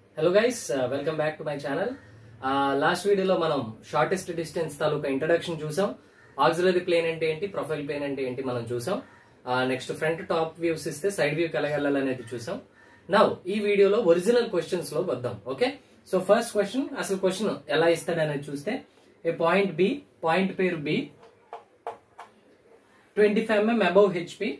hello guys welcome back to my channel last వీడియోలో మనం shortest distance తాలూకా introduction చూసాం ఆక్సిలరీ ప్లేన్ అంటే ఏంటి ప్రొఫైల్ ప్లేన్ అంటే ఏంటి మనం చూసాం నెక్స్ట్ ఫ్రంట్ టాప్ వ్యూస్ ఇస్తే సైడ్ వ్యూ ఎలా వెళ్ళాలనేది చూసాం నౌ ఈ వీడియోలో ఒరిజినల్ క్వశ్చన్స్ లో వద్దాం ఓకే సో ఫస్ట్ క్వశ్చన్ అసలు క్వశ్చన్ ఎలా ఇస్తాడనేది చూస్తే ఏ పాయింట్ బి పాయింట్ పేరు B twenty five mm above HP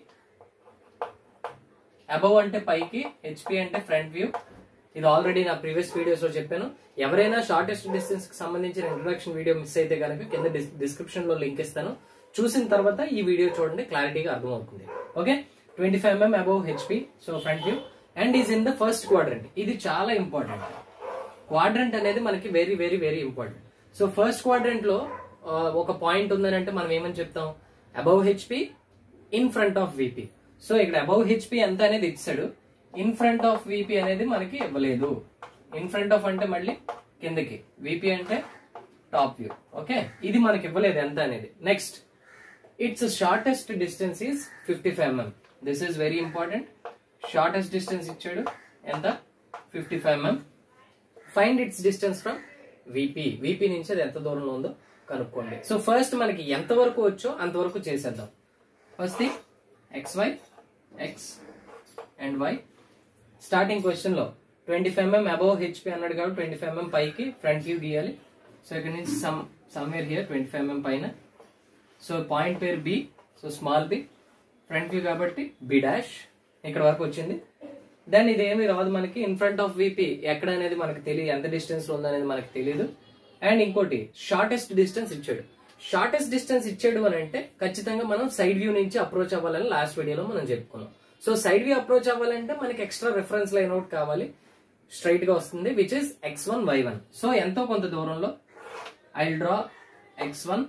above అంటే పైకి హెచ్పి అంటే ఫ్రంట్ వ్యూ ఇది ఆల్రెడీ నా ప్రీవియస్ వీడియోస్ లో చెప్పాను ఎవరైనా షార్టెస్ట్ డిస్టెన్స్ కి సంబంధించిన ఇంట్రొడక్షన్ వీడియో మిస్ అయితే కనుక కింద డిస్క్రిప్షన్ లో లింక్ ఇస్తాను చూసిన తర్వాత ఈ వీడియో చూడండి క్లారిటీగా అర్థమవుతుంది okay twenty five mm above HP so front view and is in the first quadrant ఇది చాలా ఇంపార్టెంట్ క్వాడ్రంట్ అనేది మనకి very very very important so first quadrant లో ఆ, ఒక పాయింట్ ఉందని అంటే మనం ఏమని చెప్తాం above HP in front of VP so ఇక్కడ అబౌవ్ హెచ్పి ఎంత అనేది ఇచ్చాడు ఇన్ ఫ్రంట్ ఆఫ్ విపి అనేది మనకి ఇవ్వలేదు ఇన్ ఫ్రంట్ ఆఫ్ అంటే మళ్ళీ కిందకి విపి అంటే టాప్ వ్యూ ఓకే ఇది మనకి ఇవ్వలేదు ఎంత అనేది next it's shortest distance is fifty five mm this is very important shortest distance ఇచ్చాడు ఎంత fifty five mm find its distance from VP VP నుంచి అది ఎంత దూరంలో ఉందో కనుక్కోండి సో ఫస్ట్ మనకి ఎంత వరకు వచ్చో అంతవరకు చేసేద్దాం first thing X Y X and Y starting question లో twenty five mm above HP అన్నాడు కాబట్టి ట్వంటీ ఫైవ్ ఎంఎం పైకి ఫ్రంట్ వ్యూ గీయాలి సో ఇక్కడ నుంచి some somewhere here twenty five MM పైన సో పాయింట్ పేరు B so small B front view కాబట్టి బి డాష్ ఇక్కడ వరకు వచ్చింది దెన్ ఇది ఏమి రాదు మనకి ఇన్ ఫ్రంట్ ఆఫ్ విపి ఎక్కడ అనేది మనకి తెలియదు ఎంత డిస్టెన్స్ లో ఉందనేది మనకి తెలియదు అండ్ ఇంకోటి షార్టెస్ట్ డిస్టెన్స్ ఇచ్చాడు షార్టెస్ట్ డిస్టెన్స్ ఇచ్చాడు అని అంటే ఖచ్చితంగా మనం సైడ్ వ్యూ నుంచి అప్రోచ్ అవ్వాలని లాస్ట్ వీడియోలో మనం చెప్పుకున్నాం సో సైడ్ వ్యూ అప్రోచ్ అవ్వాలంటే మనకి ఎక్స్ట్రా రిఫరెన్స్ లైన్ అవుట్ కావాలి స్ట్రైట్ గా వస్తుంది which is X one Y one so ఎంతో కొంత దూరంలో I draw X one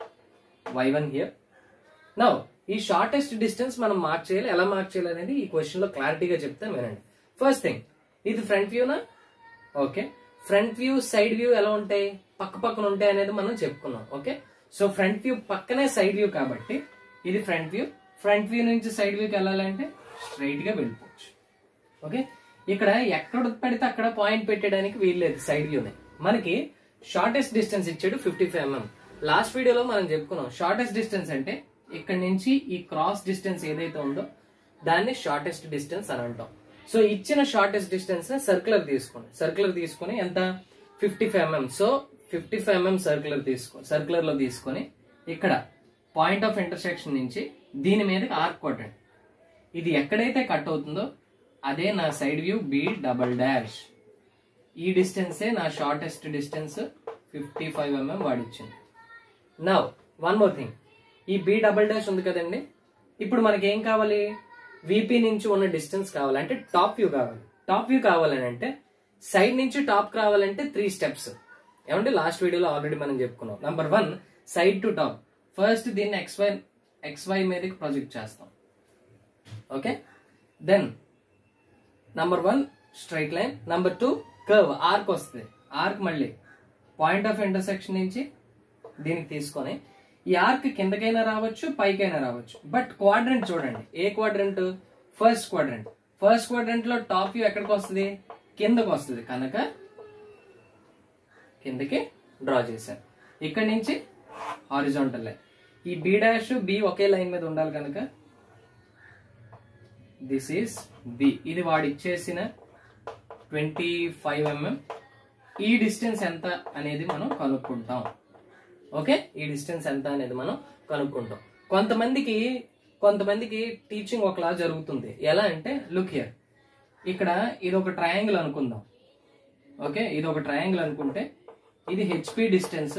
Y one here now ఈ షార్టెస్ట్ డిస్టెన్స్ మనం మార్క్ చేయాలి ఎలా మార్క్ చేయాలి అనేది ఈ క్వశ్చన్ లో క్లారిటీగా చెప్తాను వినండి ఫస్ట్ థింగ్ ఇది ఫ్రంట్ వ్యూనా okay front view side view ఎలా ఉంటాయి పక్క పక్కన ఉంటాయి అనేది మనం చెప్పుకున్నాం ఓకే సో ఫ్రంట్ వ్యూ పక్కనే సైడ్ వ్యూ కాబట్టి ఇది ఫ్రంట్ వ్యూ ఫ్రంట్ వ్యూ నుంచి సైడ్ వ్యూకి వెళ్ళాలంటే స్ట్రైట్ గా వెళ్ళిపోవచ్చు ఓకే ఇక్కడ ఎక్కడ పెడితే అక్కడ పాయింట్ పెట్టడానికి వీల్లేదు సైడ్ వ్యూని మనకి షార్టెస్ట్ డిస్టెన్స్ ఇచ్చాడు ఫిఫ్టీ ఫైవ్ ఎంఎం లాస్ట్ వీడియోలో మనం చెప్పుకున్నాం షార్టెస్ట్ డిస్టెన్స్ అంటే ఇక్కడ నుంచి ఈ క్రాస్ డిస్టెన్స్ ఏదైతే ఉందో దాన్ని షార్టెస్ట్ డిస్టెన్స్ అని అంటాం సో ఇచ్చిన షార్టెస్ట్ డిస్టెన్స్ సర్క్యులర్ తీసుకోండి సర్క్యులర్ తీసుకొని ఎంత fifty five MM so fifty five MM circular తీసుకో సర్క్యులర్ లో తీసుకొని ఇక్కడ పాయింట్ ఆఫ్ ఇంటర్సెక్షన్ నుంచి దీని మీదకి ఆర్క్ కొట్టండి ఇది ఎక్కడైతే కట్ అవుతుందో అదే నా side view B double dash ఈ డిస్టెన్సే నా shortest distance fifty five mm వాడిచ్చింది నౌ వన్ మోర్ థింగ్ ఈ బి డబల్ డాష్ ఉంది కదండి ఇప్పుడు మనకి ఏం కావాలి విపి నుంచి ఉన్న డిస్టెన్స్ కావాలి అంటే టాప్ వ్యూ కావాలి టాప్ వ్యూ కావాలని అంటే సైడ్ నుంచి టాప్ కావాలంటే త్రీ స్టెప్స్ ఏమంటే లాస్ట్ వీడియోలో ఆల్రెడీ మనం చెప్పుకున్నాం number one side to top first దీన్ని ఎక్స్వై ఎక్స్వై మీదకి ప్రొజెక్ట్ చేస్తాం okay then number one straight line number two curve arc వస్తుంది ఆర్క్ మళ్ళీ పాయింట్ ఆఫ్ ఇంటర్సెక్షన్ నుంచి దీనికి తీసుకొని ఈ ఆర్క్ కిందకైనా రావచ్చు పైకైనా రావచ్చు బట్ క్వాడ్రంట్ చూడండి ఏ quadrant first quadrant first quadrant లో టాప్ వ్యూ ఎక్కడికి వస్తుంది కిందకు వస్తుంది కనుక కిందకి డ్రా చేశాను ఇక్కడ నుంచి హారిజాంటల్ లైన్ ఈ బి డాష్ బి ఒకే లైన్ మీద ఉండాలి కనుక దిస్ ఈస్ బి ఇది వాడు ఇచ్చేసిన ట్వంటీ ఫైవ్ ఎంఎం ఈ డిస్టెన్స్ ఎంత అనేది మనం కనుక్కుంటాం ఓకే ఈ డిస్టెన్స్ ఎంత అనేది మనం కనుక్కుంటాం కొంతమందికి కొంతమందికి టీచింగ్ ఒకలా జరుగుతుంది ఎలా అంటే లుక్ హియర్ ఇక్కడ ఇది ఒక ట్రయాంగిల్ అనుకుందాం ఓకే ఇది ఒక ట్రయాంగిల్ అనుకుంటే ఇది హెచ్పి డిస్టెన్స్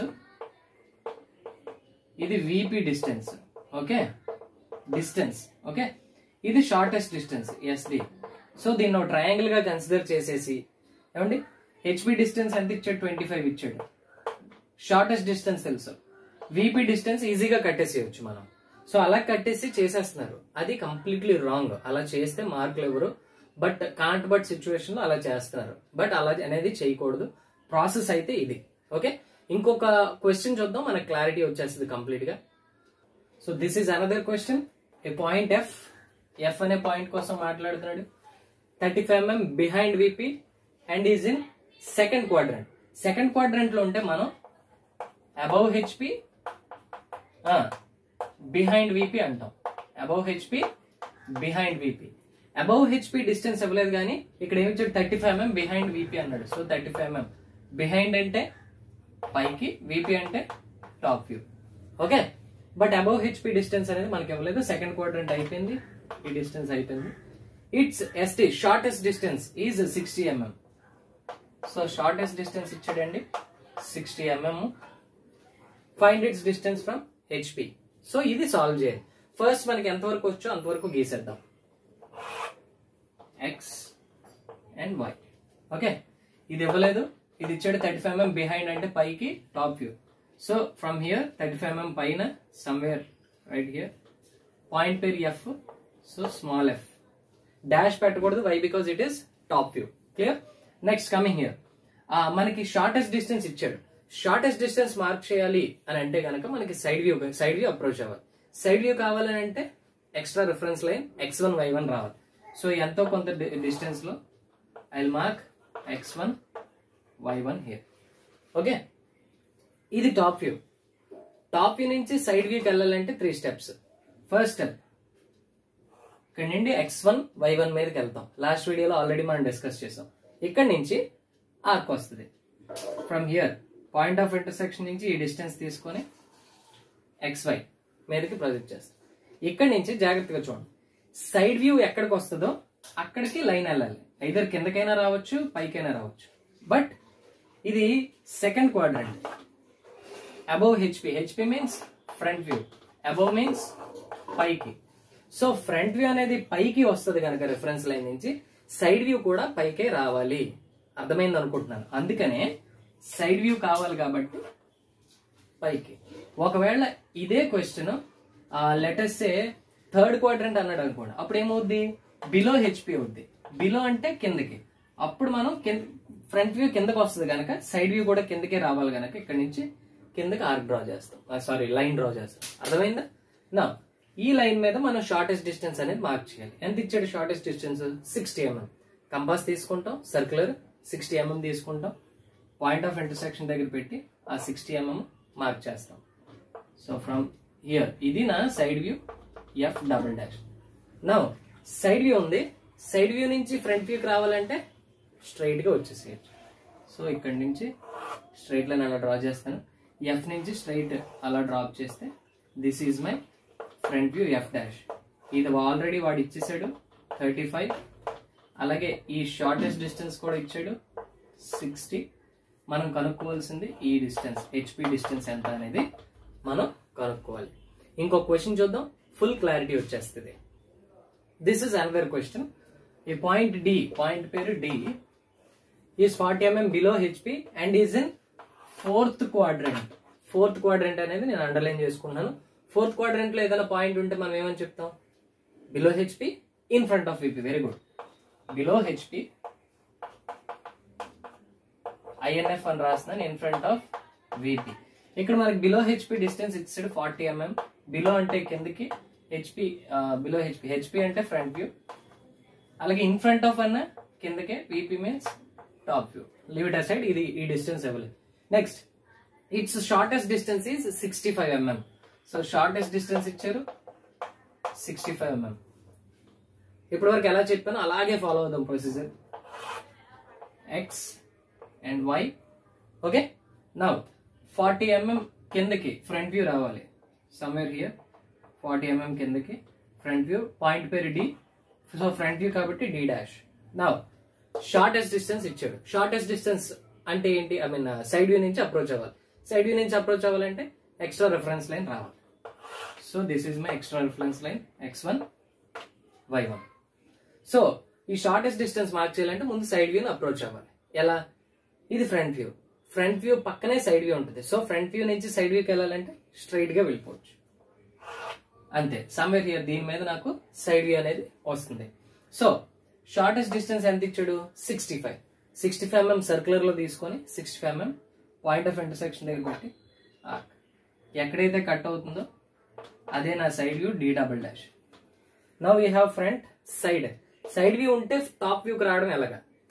ఇది VP distance okay distance okay ఇది షార్టెస్ట్ డిస్టెన్స్ ఎస్డి సో దీన్ని ఒక ట్రయాంగిల్ గా కన్సిడర్ చేసేసి ఏమండి హెచ్పి డిస్టెన్స్ ఎంత ఇచ్చాడు ట్వంటీ ఫైవ్ ఇచ్చాడు షార్టెస్ట్ డిస్టెన్స్ తెలుసు విపి డిస్టెన్స్ ఈజీగా కట్టేసేయచ్చు మనం సో అలా కట్టేసి చేసేస్తున్నారు అది కంప్లీట్లీ రాంగ్ అలా చేస్తే మార్కులు ఎవరు బట్ కాంట్ బట్ సిచ్యువేషన్ లో అలా చేస్తున్నారు బట్ అలా అనేది చేయకూడదు ప్రాసెస్ అయితే ఇది ఓకే ఇంకొక క్వశ్చన్ చూద్దాం మనకు క్లారిటీ వచ్చేస్తుంది కంప్లీట్ గా so this is another question a point F F అనే పాయింట్ కోసం మాట్లాడుతున్నాడు thirty five mm behind VP and is in second quadrant second quadrant లో ఉంటే మనం అబౌవ్ హెచ్పి బిహైండ్ విపి అంటాం above HP behind VP above HP distance ఇవ్వలేదు కానీ ఇక్కడ ఏమి ఇచ్చాడు thirty five mm behind VP అన్నాడు so thirty five mm behind అంటే పైకి విపి అంటే top view okay but above HP distance అనేది మనకి ఇవ్వలేదు సెకండ్ క్వాడ్రంట్ అయిపోయింది ఈ డిస్టెన్స్ అయిపోయింది its ST shortest distance is sixty mm so shortest distance ఇచ్చాడండి sixty mm find its distance from HP so ఇది సాల్వ్ చేయాలి ఫస్ట్ మనకి ఎంతవరకు వచ్చో అంతవరకు గీసేద్దాం ఎక్స్ అండ్ వై ఓకే ఇది ఇవ్వలేదు ఇది ఇచ్చాడు థర్టీ ఫైవ్ ఎంఎం బిహైండ్ అంటే పైకి top view so from here thirty five MM పైన సమ్వేర్ రైట్ హియర్ పాయింట్ పేరు F so small F dash పెట్టకూడదు why because it is top view clear next coming here మనకి shortest distance ఇచ్చాడు shortest distance mark చేయాలి అని అంటే కనుక మనకి side view side view approach అవ్వాలి సైడ్ వ్యూ కావాలని అంటే extra reference line X one Y one రావాలి సో ఎంతో కొంత డిస్టెన్స్ లో I mark X one Y one here okay ఇది టాప్ వ్యూ టాప్ వ్యూ నుంచి సైడ్ వ్యూకి వెళ్ళాలంటే త్రీ స్టెప్స్ ఫస్ట్ స్టెప్ ఇక్కడ నుండి ఎక్స్ వన్ వై వన్ మీదకి వెళ్తాం లాస్ట్ వీడియోలో ఆల్రెడీ మనం డిస్కస్ చేసాం ఇక్కడ నుంచి ఆర్క్ వస్తుంది from here point of intersection నుంచి ఈ డిస్టెన్స్ తీసుకొని ఎక్స్ వై మీదకి ప్రొజెక్ట్ చేస్తాం ఇక్కడ నుంచి జాగ్రత్తగా చూడండి సైడ్ వ్యూ ఎక్కడికి వస్తుందో అక్కడికి లైన్ వెళ్ళాలి ఐదర్ కిందకైనా రావచ్చు పైకైనా రావచ్చు బట్ ఇది second quadrant above HP HP means front view above means పైకి సో ఫ్రంట్ వ్యూ అనేది పైకి వస్తుంది కనుక రిఫరెన్స్ లైన్ నుంచి సైడ్ వ్యూ కూడా పైకే రావాలి అర్థమైంది అనుకుంటున్నాను అందుకనే సైడ్ వ్యూ కావాలి కాబట్టి పైకి ఒకవేళ ఇదే క్వశ్చన్ లెటెస్ట్ థర్డ్ క్వాడ్రంట్ అన్నాడు అనుకోండి అప్పుడు ఏమవుద్ది బిలో హెచ్పి అవుద్ది బిలో అంటే కిందకి అప్పుడు మనం ఫ్రంట్ వ్యూ కిందకి వస్తుంది కనుక సైడ్ వ్యూ కూడా కిందకే రావాలి కనుక ఇక్కడ నుంచి కిందకి ఆర్క్ డ్రా చేస్తాం సారీ లైన్ డ్రా చేస్తాం అర్థమైందా నా ఈ లైన్ మీద మనం షార్టెస్ట్ డిస్టెన్స్ అనేది మార్క్ చేయాలి ఎంత ఇచ్చాడు shortest distance sixty MM compass తీసుకుంటాం సర్క్యులర్ సిక్స్టీ ఎంఎం తీసుకుంటాం పాయింట్ ఆఫ్ ఇంటర్సెక్షన్ దగ్గర పెట్టి ఆ సిక్స్టీ ఎంఎం మార్క్ చేస్తాం సో ఫ్రమ్ హియర్ ఇది నా side view F double dash నా సైడ్ వ్యూ ఉంది సైడ్ వ్యూ నుంచి ఫ్రంట్ వ్యూకి రావాలంటే స్ట్రైట్ గా వచ్చేసేయచ్చు సో ఇక్కడ నుంచి స్ట్రైట్ లైన్ అలా డ్రా చేస్తాను ఎఫ్ నుంచి స్ట్రైట్ అలా డ్రాప్ చేస్తే this is my front view F dash ఇది ఆల్రెడీ వాడు ఇచ్చేసాడు థర్టీ ఫైవ్ అలాగే ఈ షార్టెస్ట్ డిస్టెన్స్ కూడా ఇచ్చాడు సిక్స్టీ మనం కనుక్కోవాల్సింది ఈ డిస్టెన్స్ హెచ్పి డిస్టెన్స్ ఎంత అనేది మనం కనుక్కోవాలి ఇంకో క్వశ్చన్ చూద్దాం ఫుల్ క్లారిటీ వచ్చేస్తుంది దిస్ ఇస్ అనదర్ క్వశ్చన్ ఈ పాయింట్ డి పాయింట్ పేరు D is forty MM below HP and is in fourth quadrant fourth quadrant అనేది నేను అండర్లైన్ చేసుకున్నాను ఫోర్త్ క్వాడ్రెంట్ లో ఏదైనా పాయింట్ ఉంటే మనం ఏమని చెప్తాం below HP in front of VP very good below HP INF అని రాస్తున్నాను ఇన్ ఫ్రంట్ ఆఫ్ విపి ఇక్కడ మనకి బిలో హెచ్పి డిస్టెన్స్ ఇచ్చాడు ఫార్టీ ఎంఎం బిలో అంటే కిందకి హెచ్పి బిలో హెచ్పి హెచ్పి అంటే ఫ్రంట్ వ్యూ అలాగే ఇన్ ఫ్రంట్ ఆఫ్ అన్న కిందకే VP means top view leave it side ఇది ఈ డిస్టెన్స్ ఇవ్వలేదు next it's shortest distance is sixty five MM so shortest distance ఇచ్చారు సిక్స్టీ ఫైవ్ ఎంఎం ఇప్పటి వరకు ఎలా చెప్పానో అలాగే ఫాలో అవుదాం procedure X and Y okay now forty MM కిందకి ఫ్రంట్ వ్యూ రావాలి సమ్వేర్ హియర్ ఫార్టీ ఎంఎం కిందకి ఫ్రంట్ వ్యూ పాయింట్ పేరు డి సో ఫ్రంట్ వ్యూ కాబట్టి D dash now shortest distance ఇచ్చాడు షార్టెస్ట్ డిస్టెన్స్ అంటే ఏంటి ఐ మీన్ సైడ్ వ్యూ నుంచి approach అవ్వాలి సైడ్ వ్యూ నుంచి అప్రోచ్ అవ్వాలంటే ఎక్స్ట్రా రిఫరెన్స్ లైన్ రావాలి so this is my extra reference line X one Y one so ఈ షార్టెస్ట్ డిస్టెన్స్ మార్క్ చేయాలంటే ముందు సైడ్ వ్యూని అప్రోచ్ అవ్వాలి ఎలా ఇది ఫ్రంట్ వ్యూ ఫ్రంట్ వ్యూ పక్కనే సైడ్ వ్యూ ఉంటుంది సో ఫ్రంట్ వ్యూ నుంచి సైడ్ వ్యూకి వెళ్ళాలంటే స్ట్రైట్ గా వెళ్ళిపోవచ్చు అంతే సమ్వేర్ హియర్ దీని మీద నాకు సైడ్ వ్యూ అనేది వస్తుంది సో షార్టెస్ట్ డిస్టెన్స్ ఎంత ఇచ్చాడు sixty five sixty five MM circular లో తీసుకొని sixty five MM point of intersection దగ్గర పెట్టి ఆర్క్ ఎక్కడైతే కట్ అవుతుందో అదే నా side view D double dash now you have front side side view ఉంటే టాప్ వ్యూకి రావడం ఎలాగా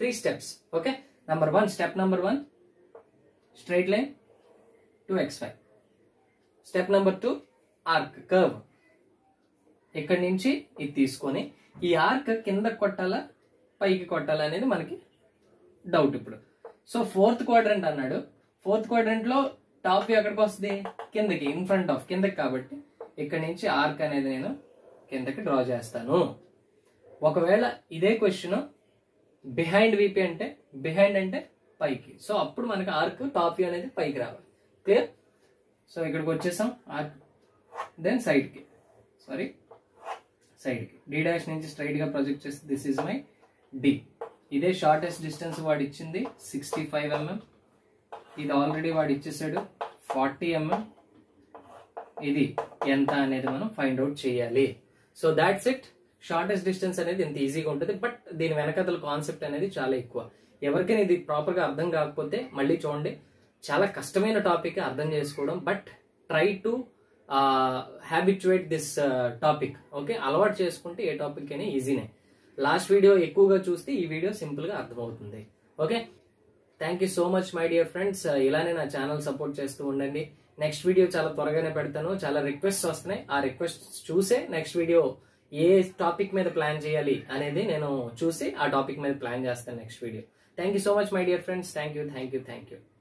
three steps okay number one step number one straight line to X five step number two arc curve ఇక్కడి నుంచి ఇది తీసుకొని ఈ arc కింద కొట్టాలా పైకి కొట్టాలా అనేది మనకి డౌట్ ఇప్పుడు సో ఫోర్త్ క్వాడ్రంట్ అన్నాడు ఫోర్త్ క్వాడ్రంట్ లో టాప్ వ్యూ ఎక్కడికి వస్తుంది కిందకి ఇన్ ఫ్రంట్ ఆఫ్ కిందకి కాబట్టి ఇక్కడ నుంచి ఆర్క్ అనేది నేను కిందకి డ్రా చేస్తాను ఒకవేళ ఇదే క్వశ్చన్ బిహైండ్ విపి అంటే బిహైండ్ అంటే పైకి సో అప్పుడు మనకి ఆర్క్ టాప్ వ్యూ అనేది పైకి రావాలి క్లియర్ సో ఇక్కడికి వచ్చేసాం ఆర్క్ దెన్ సైడ్ కి సారీ సైడ్ కి డి డాష్ నుంచి స్ట్రైట్ గా ప్రొజెక్ట్ చేస్తే దిస్ ఇస్ మై డి ఇదే షార్టెస్ట్ డిస్టెన్స్ వాడు ఇచ్చింది సిక్స్టీ ఫైవ్ ఎంఎం ఇది ఆల్రెడీ వాడు ఇచ్చేసాడు ఫార్టీ ఎంఎం ఇది ఎంత అనేది మనం ఫైండ్ అవుట్ చేయాలి so that's it shortest distance అనేది ఇంత ఈజీగా ఉంటుంది బట్ దీని వెనకతల కాన్సెప్ట్ అనేది చాలా ఎక్కువ ఎవరికైనా ఇది ప్రాపర్ గా అర్థం కాకపోతే మళ్ళీ చూడండి చాలా కష్టమైన టాపిక్ అర్థం చేసుకోవడం but try to habituate this topic okay అలవాటు చేసుకుంటే ఏ టాపిక్ అయినా ఈజీనే లాస్ట్ వీడియో ఎక్కువగా చూస్తే ఈ వీడియో సింపుల్ గా అర్థమవుతుంది okay thank you so much my dear friends ఇలానే నా ఛానల్ సపోర్ట్ చేస్తూ ఉండండి నెక్స్ట్ వీడియో చాలా త్వరగానే పెడతాను చాలా రిక్వెస్ట్ వస్తున్నాయి ఆ రిక్వెస్ట్ చూసే నెక్స్ట్ వీడియో ఏ టాపిక్ మీద ప్లాన్ చేయాలి అనేది నేను చూసి ఆ టాపిక్ మీద ప్లాన్ చేస్తాను next video thank you so much my dear friends thank you thank you thank you